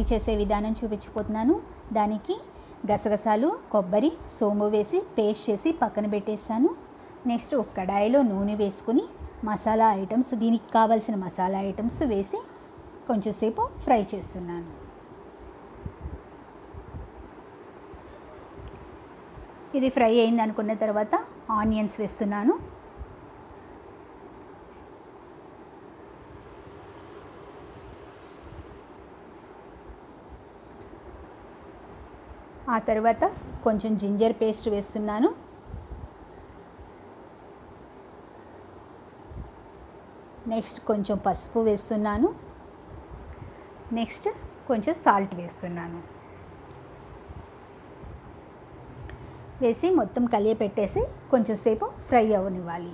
చేసే విధానం చూపించిపోతున్నాను దానికి గసగసాలు కొబ్బరి సోంబు వేసి పేస్ట్ చేసి పక్కన పెట్టేస్తాను నెక్స్ట్ ఒక కడాయిలో నూనె వేసుకుని మసాలా ఐటమ్స్ దీనికి కావాల్సిన మసాలా ఐటమ్స్ వేసి కొంచెంసేపు ఫ్రై చేస్తున్నాను ఇది ఫ్రై అయింది అనుకున్న తర్వాత ఆనియన్స్ వేస్తున్నాను ఆ తర్వాత కొంచెం జింజర్ పేస్ట్ వేస్తున్నాను నెక్స్ట్ కొంచెం పసుపు వేస్తున్నాను నెక్స్ట్ కొంచెం సాల్ట్ వేస్తున్నాను వేసి మొత్తం కలియ పెట్టేసి కొంచెం సేపు ఫ్రై అవనివ్వాలి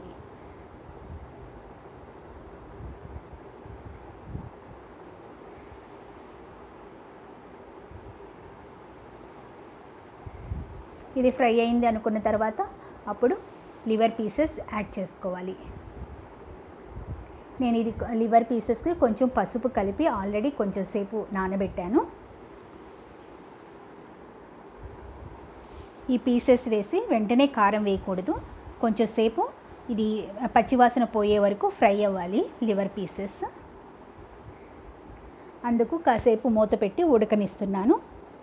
ఇది ఫ్రై అయింది అనుకున్న తర్వాత అప్పుడు లివర్ పీసెస్ యాడ్ చేసుకోవాలి నేను ఇది లివర్ పీసెస్కి కొంచెం పసుపు కలిపి ఆల్రెడీ కొంచెం సేపు నానబెట్టాను ఈ పీసెస్ వేసి వెంటనే కారం వేయకూడదు కొంచెం సేపు ఇది పచ్చివాసన పోయే వరకు ఫ్రై అవ్వాలి లివర్ పీసెస్ అందుకు కాసేపు మూత పెట్టి ఉడకనిస్తున్నాను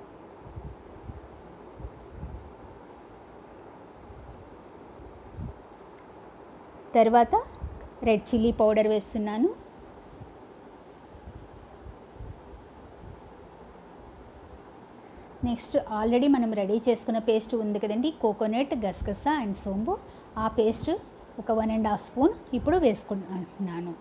తర్వాత రెడ్ చిల్లీ పౌడర్ వేస్తున్నాను నెక్స్ట్ ఆల్రెడీ మనం రెడీ చేసుకున్న పేస్ట్ ఉంది కదండి కోకోనట్ గసగసా అండ్ సోంబు ఆ పేస్ట్ ఒక వన్ అండ్ హాఫ్ స్పూన్ ఇప్పుడు వేసుకుంటున్నాను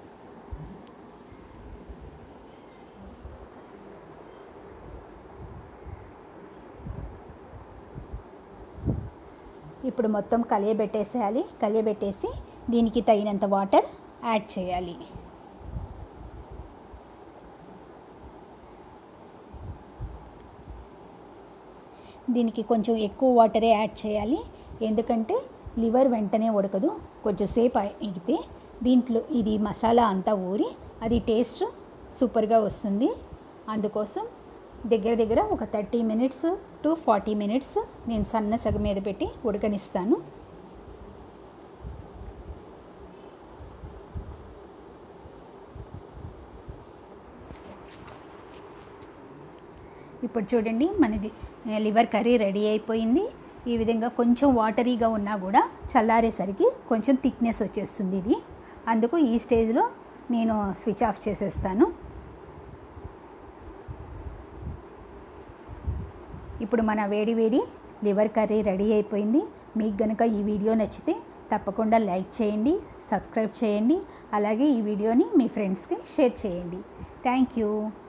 ఇప్పుడు మొత్తం కలియబెట్టేసేయాలి కలియబెట్టేసి దీనికి తగినంత వాటర్ యాడ్ చేయాలి దీనికి కొంచెం ఎక్కువ వాటరే యాడ్ చేయాలి ఎందుకంటే లివర్ వెంటనే ఉడకదు కొంచెంసేపు ఎగితే దీంట్లో ఇది మసాలా అంతా ఊరి అది టేస్ట్ సూపర్గా వస్తుంది అందుకోసం దగ్గర దగ్గర ఒక thirty minutes to forty minutes నేను సన్న సగ మీద పెట్టి ఉడకనిస్తాను ఇప్పుడు చూడండి మనది లివర్ కర్రీ రెడీ అయిపోయింది ఈ విధంగా కొంచెం వాటరీగా ఉన్నా కూడా చల్లారేసరికి కొంచెం థిక్నెస్ వచ్చేస్తుంది ఇది అందుకు ఈ స్టేజ్లో నేను స్విచ్ ఆఫ్ చేసేస్తాను ఇప్పుడు మన వేడి వేడి లివర్ కర్రీ రెడీ అయిపోయింది మీకు గనుక ఈ వీడియో నచ్చితే తప్పకుండా లైక్ చేయండి సబ్స్క్రైబ్ చేయండి అలాగే ఈ వీడియోని మీ ఫ్రెండ్స్కి షేర్ చేయండి థ్యాంక్ యూ